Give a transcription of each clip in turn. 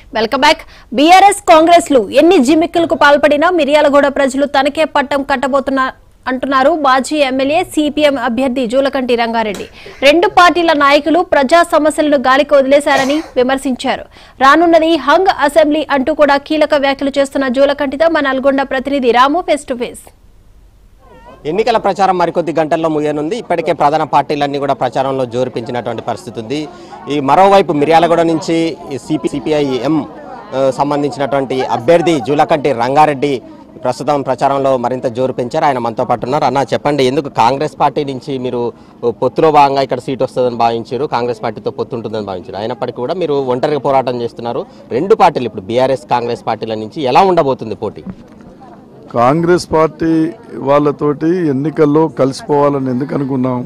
welcome back BRS Congress లు ఎన్ని జిమ్మిక్కులకు పాల్పడినా మిర్యాలగూడ ప్రజలు తనకే పట్టం కట్టబోతున్నా అంటున్నారు మాజీ ఎమ్మెల్యే సిపిఎం అభ్యర్థి జూలకంటి రంగారెడ్డి రెండు పార్టీల నాయకులు ప్రజా సమస్యలను గాలికి వదిలేశారని విమర్శించారు రానున్నది హంగ్ అసెంబ్లీ అంటూ కూడా కీలక వ్యాఖ్యలు చేస్తున్న జూలకంటితో మా నల్గొండ ప్రతినిధి రాము ఫేస్ టు ఫేస్ ఎన్నికల ప్రచారం మరికొద్ది గంటల్లో ముగియనుంది ఇప్పటికే ప్రధాన పార్టీలన్నీ కూడా ప్రచారంలో జోరుపించినటువంటి పరిస్థితి ఉంది ఈ మరోవైపు మిర్యాలగూడ నుంచి సిపి సిపిఐ ఎం ఆ, సంబంధించినటువంటి అభ్యర్థి జూలకంటి రంగారెడ్డి ప్రస్తుతం ప్రచారంలో మరింత జోరు పెంచారు ఆయన మనతో పాటు ఉన్నారు అన్న చెప్పండి ఎందుకు కాంగ్రెస్ పార్టీ నుంచి మీరు పొత్తులో భాగంగా ఇక్కడ సీట్ వస్తుందని భావించారు కాంగ్రెస్ పార్టీతో పొత్తు ఉంటుందని భావించారు అయినప్పటికీ కూడా మీరు ఒంటరిగా పోరాటం చేస్తున్నారు రెండు పార్టీలు ఇప్పుడు బీఆర్ఎస్ కాంగ్రెస్ పార్టీల నుంచి ఎలా ఉండబోతుంది పోటీ కాంగ్రెస్ పార్టీ వాళ్ళతోటి ఎన్నికల్లో కలిసిపోవాలని ఎందుకు అనుకున్నాం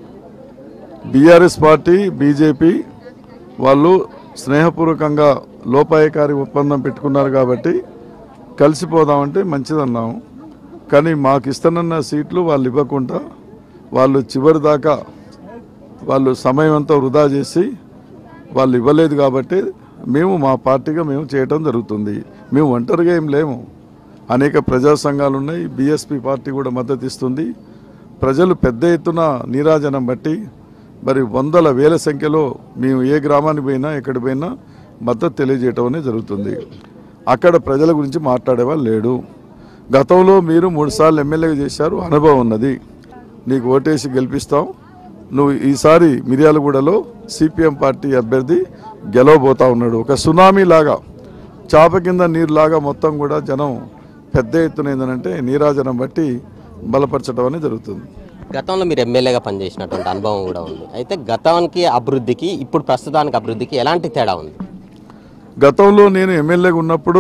బీఆర్ఎస్ పార్టీ బీజేపీ వాళ్ళు స్నేహపూర్వకంగా లోపాయకారి ఒప్పందం పెట్టుకున్నారు కాబట్టి కలిసిపోదామంటే మంచిదన్నాం కానీ మాకు ఇస్తానన్న సీట్లు వాళ్ళు ఇవ్వకుండా వాళ్ళు చివరి దాకా వాళ్ళు సమయం అంతా వృధా చేసి వాళ్ళు ఇవ్వలేదు కాబట్టి మేము మా పార్టీగా మేము చేయటం జరుగుతుంది మేము ఒంటరిగా ఏం లేము అనేక ప్రజా సంఘాలు ఉన్నాయి బీఎస్పీ పార్టీ కూడా మద్దతు ఇస్తుంది ప్రజలు పెద్ద ఎత్తున నీరాజనం బట్టి మరి వందల వేల సంఖ్యలో మేము ఏ గ్రామానికి పోయినా ఎక్కడికి పోయినా మద్దతు తెలియజేయటం అనేది జరుగుతుంది అక్కడ ప్రజల గురించి మాట్లాడేవాళ్ళు లేడు గతంలో మీరు మూడుసార్లు ఎమ్మెల్యేగా చేశారు అనుభవం ఉన్నది నీకు ఓటేసి గెలిపిస్తాం నువ్వు ఈసారి మిర్యాలగూడలో సిపిఎం పార్టీ అభ్యర్థి గెలవబోతా ఉన్నాడు ఒక సునామీ లాగా చాప కింద నీరులాగా మొత్తం కూడా జనం పెద్ద ఎత్తున ఏంటంటే నీరాజనం బట్టి బలపరచడం అనేది జరుగుతుంది గతంలో మీరు ఎమ్మెల్యేగా పనిచేసినటువంటి అనుభవం కూడా ఉంది అయితే గతానికి అభివృద్ధికి ఇప్పుడు ప్రస్తుతానికి అభివృద్ధికి ఎలాంటి తేడా ఉంది గతంలో నేను ఎమ్మెల్యేగా ఉన్నప్పుడు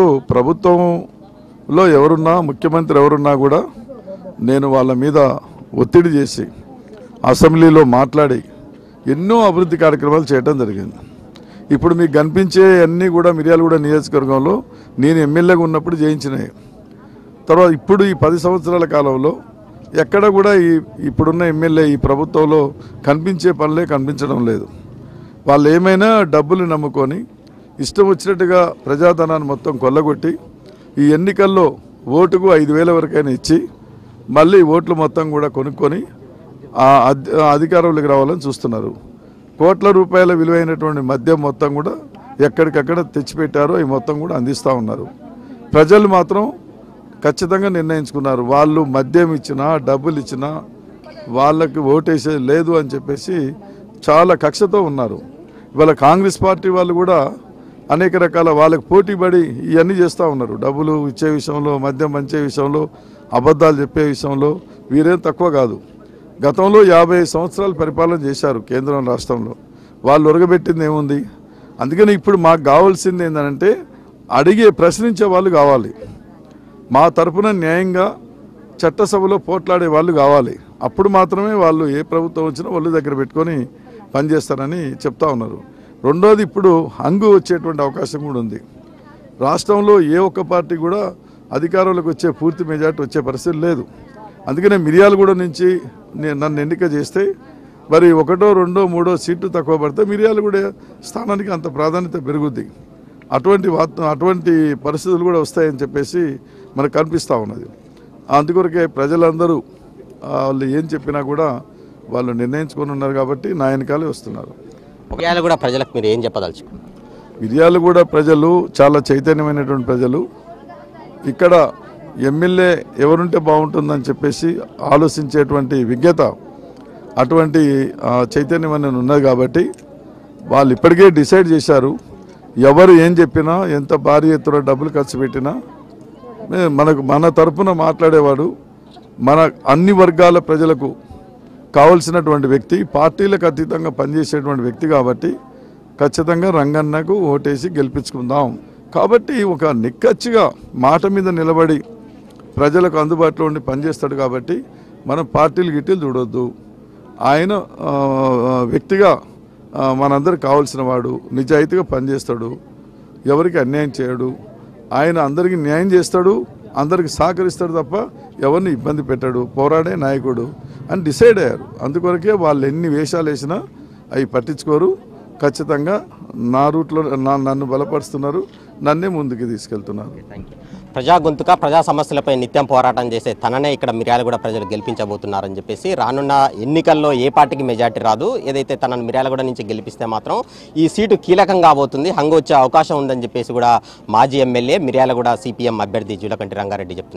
ప్రభుత్వంలో ఎవరున్నా ముఖ్యమంత్రి ఎవరున్నా కూడా నేను వాళ్ళ మీద ఒత్తిడి చేసి అసెంబ్లీలో మాట్లాడి ఎన్నో అభివృద్ధి కార్యక్రమాలు చేయడం జరిగింది ఇప్పుడు మీకు కనిపించే అన్నీ కూడా మిర్యాలగూడ నియోజకవర్గంలో నేను ఎమ్మెల్యేగా ఉన్నప్పుడు చేయించినాయి తర్వాత ఇప్పుడు ఈ పది సంవత్సరాల కాలంలో ఎక్కడ కూడా ఈ ఇప్పుడున్న ఎమ్మెల్యే ఈ ప్రభుత్వంలో కనిపించే పనులే కనిపించడం లేదు వాళ్ళు ఏమైనా డబ్బులు నమ్ముకొని ఇష్టం వచ్చినట్టుగా ప్రజాధనాన్ని మొత్తం కొల్లగొట్టి ఈ ఎన్నికల్లో ఓటుకు ఐదు వేల వరకైనా ఇచ్చి మళ్ళీ ఓట్లు మొత్తం కూడా కొనుక్కొని ఆ అధి- ఆ అధికారంలోకి రావాలని చూస్తున్నారు కోట్ల రూపాయల విలువైనటువంటి మద్యం మొత్తం కూడా ఎక్కడికక్కడ తెచ్చిపెట్టారో అవి మొత్తం కూడా అందిస్తూ ఉన్నారు ప్రజలు మాత్రం ఖచ్చితంగా నిర్ణయించుకున్నారు వాళ్ళు మద్యం ఇచ్చినా డబ్బులు ఇచ్చినా వాళ్ళకి ఓటేసేది లేదు అని చెప్పేసి చాలా కక్షతో ఉన్నారు ఇవాళ కాంగ్రెస్ పార్టీ వాళ్ళు కూడా అనేక రకాల వాళ్ళకి పోటీ పడి ఇవన్నీ చేస్తూ ఉన్నారు డబ్బులు ఇచ్చే విషయంలో మద్యం పంచే విషయంలో అబద్ధాలు చెప్పే విషయంలో వీరేం తక్కువ కాదు గతంలో యాభై సంవత్సరాలు పరిపాలన చేశారు కేంద్రం రాష్ట్రంలో వాళ్ళు ఉరగబెట్టింది ఏముంది అందుకని ఇప్పుడు మాకు కావాల్సింది ఏంటంటే అడిగే ప్రశ్నించే వాళ్ళు కావాలి మా తరపున న్యాయంగా చట్టసభలో పోట్లాడే వాళ్ళు కావాలి అప్పుడు మాత్రమే వాళ్ళు ఏ ప్రభుత్వం వచ్చినా ఒళ్ళు దగ్గర పెట్టుకొని పనిచేస్తారని చెప్తా ఉన్నారు రెండోది ఇప్పుడు హంగు వచ్చేటువంటి అవకాశం కూడా ఉంది రాష్ట్రంలో ఏ ఒక్క పార్టీ కూడా అధికారంలోకి వచ్చే పూర్తి మెజార్టీ వచ్చే పరిస్థితి లేదు అందుకనే మిర్యాలగూడ నుంచి నేను నన్ను ఎన్నిక చేస్తే మరి ఒకటో రెండో మూడో సీట్లు తక్కువ పడితే మిర్యాలగూడ స్థానానికి అంత ప్రాధాన్యత పెరుగుద్ది అటువంటి వాత్ అటువంటి పరిస్థితులు కూడా వస్తాయని చెప్పేసి మనకు కనిపిస్తూ ఉన్నది అందుకొరకే ప్రజలందరూ ఆ, వాళ్ళు ఏం చెప్పినా కూడా వాళ్ళు నిర్ణయించుకొని ఉన్నారు కాబట్టి నా వెనకాలే వస్తున్నారు ఒకవేళ కూడా ప్రజలకు మీరు ఏం చెప్పదలుచుకున్నారు మిర్యాలు కూడా ప్రజలు చాలా చైతన్యమైనటువంటి ప్రజలు ఇక్కడ ఎమ్మెల్యే ఎవరుంటే బాగుంటుందని చెప్పేసి ఆలోచించేటువంటి విజ్ఞత అటువంటి ఆ, చైతన్యం అనేది ఉన్నది కాబట్టి వాళ్ళు ఇప్పటికే డిసైడ్ చేశారు ఎవరు ఏం చెప్పినా ఎంత భారీ ఎత్తున డబ్బులు ఖర్చు పెట్టినా మే- మనకు మన తరపున మాట్లాడేవాడు మన అన్ని వర్గాల ప్రజలకు కావలసినటువంటి వ్యక్తి పార్టీలకు అతీతంగా పనిచేసేటువంటి వ్యక్తి కాబట్టి ఖచ్చితంగా రంగన్నకు ఓటేసి గెలిపించుకుందాం కాబట్టి ఒక నిక్కచ్చిగా మాట మీద నిలబడి ప్రజలకు అందుబాటులో ఉండి పనిచేస్తాడు కాబట్టి మనం పార్టీలు గిట్టీలు చూడొద్దు ఆయన ఆ, వ్యక్తిగా ఆ, మనందరికి కావాల్సిన వాడు నిజాయితీగా పనిచేస్తాడు ఎవరికి అన్యాయం చేయడు ఆయన అందరికీ న్యాయం చేస్తాడు అందరికి సహకరిస్తాడు తప్ప ఎవరిని ఇబ్బంది పెట్టాడు పోరాడే నాయకుడు అని డిసైడ్ అయ్యారు అందుకొరకే వాళ్ళు ఎన్ని వేషాలు వేసినా అవి పట్టించుకోరు ఖచ్చితంగా నా రూట్లో నా నన్ను బలపరుస్తున్నారు నన్నే ముందుకు తీసుకెళ్తున్నారు థ్యాంక్ యూ ప్రజా గొంతుక ప్రజా సమస్యలపై నిత్యం పోరాటం చేసే తననే ఇక్కడ మిర్యాలగూడ ప్రజలు గెలిపించబోతున్నారని చెప్పేసి రానున్న ఎన్నికల్లో ఏ పార్టీకి మెజార్టీ రాదు ఏదైతే తనను మిర్యాలగూడ నుంచి గెలిపిస్తే మాత్రం ఈ సీటు కీలకం కాబోతుంది హంగు వచ్చే అవకాశం ఉందని చెప్పేసి కూడా మాజీ ఎమ్మెల్యే మిర్యాలగూడ సిపిఎం అభ్యర్థి జూలకంటి రంగారెడ్డి చెప్తున్నారు